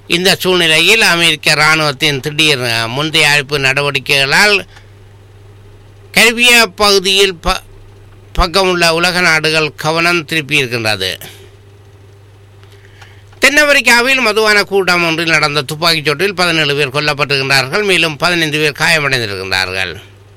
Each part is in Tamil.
இந்த சூழ்நிலையில் அமெரிக்க இராணுவத்தின் திடீர் அஹ், முன்தயாரிப்பு நடவடிக்கைகளால் கரிபிய பகுதியில் ப பக்கமுள்ள உலக நாடுகள் கவனம் திருப்பியிருக்கின்றது தென் அமெரிக்காவில் மதுவான கூட்டம் ஒன்றில் நடந்த துப்பாக்கிச் சூட்டில் பதினேழு பேர் கொல்லப்பட்டிருக்கின்றார்கள் மேலும் பதினைந்து பேர் காயமடைந்திருக்கின்றார்கள்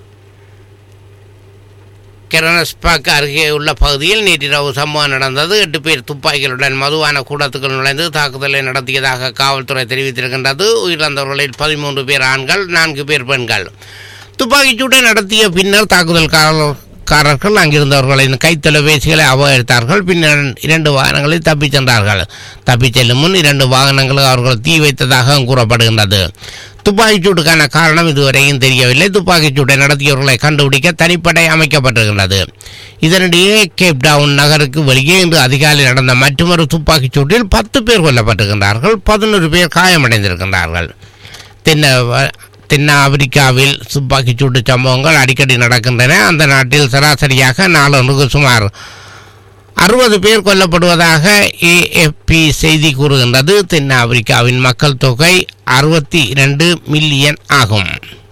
கெரனஸ்பாக் அருகே உள்ள பகுதியில் நேற்றிரவு சம்பவம் நடந்தது எட்டு பேர் துப்பாக்கிகளுடன் மதுவான கூடத்துக்குள் நுழைந்து தாக்குதலை நடத்தியதாக காவல்துறை தெரிவித்திருக்கின்றது உயிரிழந்தவர்களில் பதிமூன்று பேர் ஆண்கள் நான்கு பேர் பெண்கள் துப்பாக்கிச் சூட்டை நடத்திய பின்னர் தாக்குதல்காரர்கள் அங்கிருந்தவர்களின் கைத்தொலைபேசிகளை அபகரித்தார்கள் பின்னர் இரண்டு வாகனங்களில் தப்பிச் சென்றார்கள் தப்பிச் செல்லும் முன் இரண்டு வாகனங்களுக்கு அவர்கள் தீ வைத்ததாக கூறப்படுகின்றது துப்பாக்கிச் சூட்டுக்கான காரணம் இதுவரையும் தெரியவில்லை துப்பாக்கிச் சூட்டை நடத்தியவர்களை கண்டுபிடிக்க தனிப்படை அமைக்கப்பட்டிருக்கின்றது இதனிடையே கேப் டவுன் நகருக்கு வெளியே இன்று அதிகாலை நடந்த மற்றொரு துப்பாக்கிச் சூட்டில் பத்து பேர் கொல்லப்பட்டிருக்கின்றார்கள் பதினொரு பேர் காயமடைந்திருக்கின்றார்கள் தென்ன தென் ஆப்பிரிக்காவில் துப்பாக்கிச் சூட்டு சம்பவங்கள் அடிக்கடி நடக்கின்றன அந்த நாட்டில் சராசரியாக நாளொன்றுக்கு சுமார் அறுபது பேர் கொல்லப்படுவதாக ஏஎஃப்பி செய்தி கூறுகின்றது தென் ஆப்பிரிக்காவின் மக்கள் தொகை அறுபத்தி இரண்டு மில்லியன் ஆகும்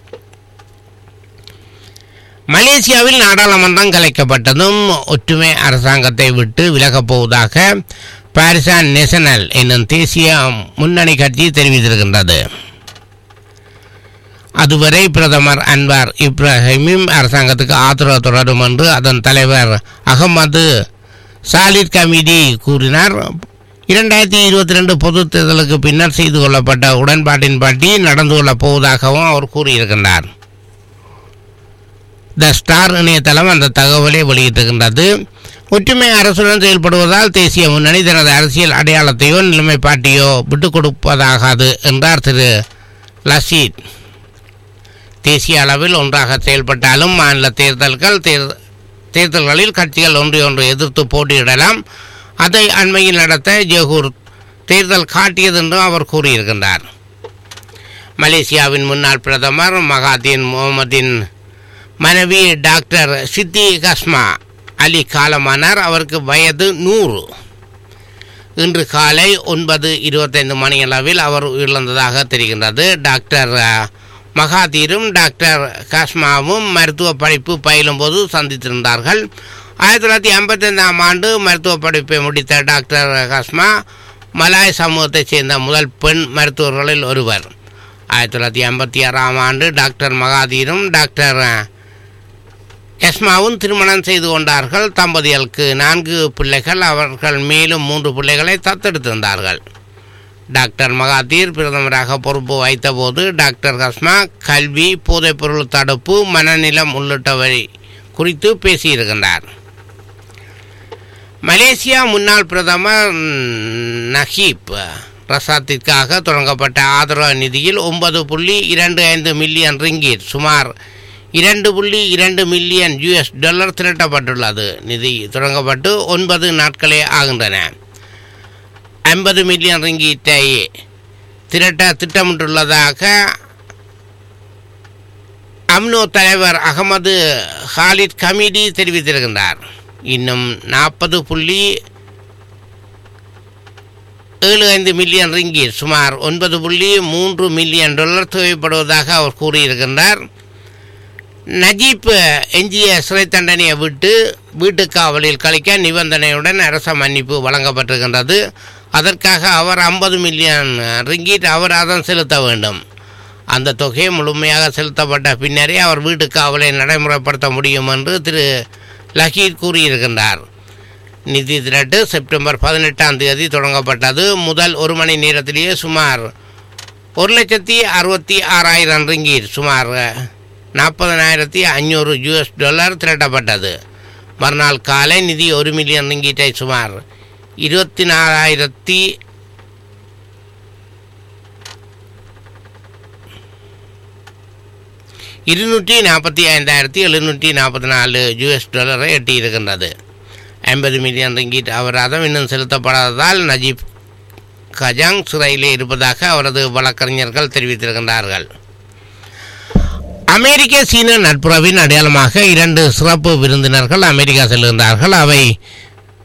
மலேசியாவில் நாடாளுமன்றம் கலைக்கப்பட்டதும் ஒற்றுமை அரசாங்கத்தை விட்டு விலகப் போவதாக பாரிசான் நேஷனல் என்னும் தேசிய முன்னணி கட்சி தெரிவித்திருக்கின்றது அதுவரை பிரதமர் அன்வார் இப்ராஹிமும் அரசாங்கத்துக்கு ஆதரவு தொடரும் என்று அதன் தலைவர் அகமது சாலித் கமிடி கூறினார் இரண்டாயிரத்தி இருபத்தி ரெண்டு பொதுத் தேர்தலுக்கு பின்னர் செய்து கொள்ளப்பட்ட உடன்பாட்டின்படி நடந்து கொள்ளப் போவதாகவும் அவர் கூறியிருக்கின்றார் த ஸ்டார் இணையதளம் அந்த தகவலை வெளியிட்டிருக்கின்றது ஒற்றுமை அரசுடன் செயல்படுவதால் தேசிய முன்னணி தனது அரசியல் அடையாளத்தையோ நிலைமைப்பாட்டையோ விட்டுக் கொடுப்பதாகாது என்றார் திரு லசீத் தேசிய அளவில் ஒன்றாக செயல்பட்டாலும் மாநில தேர்தல்கள் தேர் தேர்தல்களில் கட்சிகள் ஒன்றை ஒன்று எதிர்த்து போட்டியிடலாம் அதை அண்மையில் நடத்த ஜெகூர் தேர்தல் காட்டியது என்றும் அவர் கூறியிருக்கின்றார் மலேசியாவின் முன்னாள் பிரதமர் மகாதீன் முகமதின் மனைவி டாக்டர் சித்தி கஸ்மா அலி காலமானார் அவருக்கு வயது நூறு இன்று காலை ஒன்பது இருபத்தைந்து மணியளவில் அவர் உயிரிழந்ததாக தெரிகின்றது டாக்டர் அஹ், மகாதீரும் டாக்டர் காஸ்மாவும் மருத்துவ படிப்பு பயிலும்போது சந்தித்திருந்தார்கள் ஆயிரத்தி தொள்ளாயிரத்தி ஐம்பத்தைந்தாம் ஆண்டு மருத்துவ படிப்பை முடித்த டாக்டர் காஸ்மா மலாய் சமூகத்தைச் சேர்ந்த முதல் பெண் மருத்துவர்களில் ஒருவர் ஆயிரத்தி தொள்ளாயிரத்தி ஐம்பத்தி ஆறாம் ஆண்டு டாக்டர் மகாதீரும் டாக்டர் கஸ்மாவும் திருமணம் செய்து கொண்டார்கள் தம்பதிகளுக்கு நான்கு பிள்ளைகள் அவர்கள் மேலும் மூன்று பிள்ளைகளை தத்தெடுத்திருந்தார்கள் டாக்டர் மகாதீர் பிரதமராக பொறுப்பு வைத்தபோது டாக்டர் கஸ்மா கல்வி போதைப்பொருள் தடுப்பு மனநிலம் உள்ளிட்டவை குறித்து பேசியிருக்கின்றார் மலேசியா முன்னாள் பிரதமர் நஹீப் ரசாத்திற்காக தொடங்கப்பட்ட ஆதரவு நிதியில் ஒன்பது புள்ளி இரண்டு ஐந்து மில்லியன் ரிங்கிட் சுமார் இரண்டு புள்ளி இரண்டு மில்லியன் யுஎஸ் டாலர் திரட்டப்பட்டுள்ளது நிதி தொடங்கப்பட்டு ஒன்பது நாட்களே ஆகின்றன ஐம்பது மில்லியன் ரிங்கீட்டை திரட்ட திட்டமிட்டுள்ளதாக அம்னோ தலைவர் அகமது ஹாலித் கமிடி தெரிவித்திருக்கின்றார் இன்னும் நாற்பது புள்ளி ஏழு ஐந்து மில்லியன் ரிங்கீர் சுமார் ஒன்பது புள்ளி மூன்று மில்லியன் டாலர் தேவைப்படுவதாக அவர் கூறியிருக்கின்றார் நஜீப் எஞ்சிய சிறை தண்டனையை விட்டு வீட்டுக் காவலில் கழிக்க நிபந்தனையுடன் அரச மன்னிப்பு வழங்கப்பட்டிருக்கின்றது அதற்காக அவர் ஐம்பது மில்லியன் ரிங்கீட் அவர் அதன் செலுத்த வேண்டும் அந்த தொகை முழுமையாக செலுத்தப்பட்ட பின்னரே அவர் வீட்டுக் காவலை நடைமுறைப்படுத்த முடியும் என்று திரு லஹீத் கூறியிருக்கின்றார் நிதி திரட்டு செப்டம்பர் பதினெட்டாம் தேதி தொடங்கப்பட்டது முதல் ஒரு மணி நேரத்திலேயே சுமார் ஒரு லட்சத்தி அறுபத்தி ஆறாயிரம் ரிங்கீர் சுமார் நாற்பதனாயிரத்தி ஐநூறு யூஎஸ் டாலர் திரட்டப்பட்டது மறுநாள் காலை நிதி ஒரு மில்லியன் ரிங்கீட்டை சுமார் இருபத்தி நாலாயிரத்தி இருநூற்றி நாற்பத்தி ஐந்தாயிரத்தி எழுநூற்றி நாற்பத்தி நாலு யூஎஸ் டாலரை எட்டியிருக்கின்றது ஐம்பது மில்லியன் ரிங்கீட் அபராதம் இன்னும் செலுத்தப்படாததால் நஜீப் கஜாங் சிறையிலே இருப்பதாக அவரது வழக்கறிஞர்கள் தெரிவித்திருக்கின்றார்கள் அமெரிக்க சீன நட்புறவின் அடையாளமாக இரண்டு சிறப்பு விருந்தினர்கள் அமெரிக்கா செல்கின்றார்கள் அவை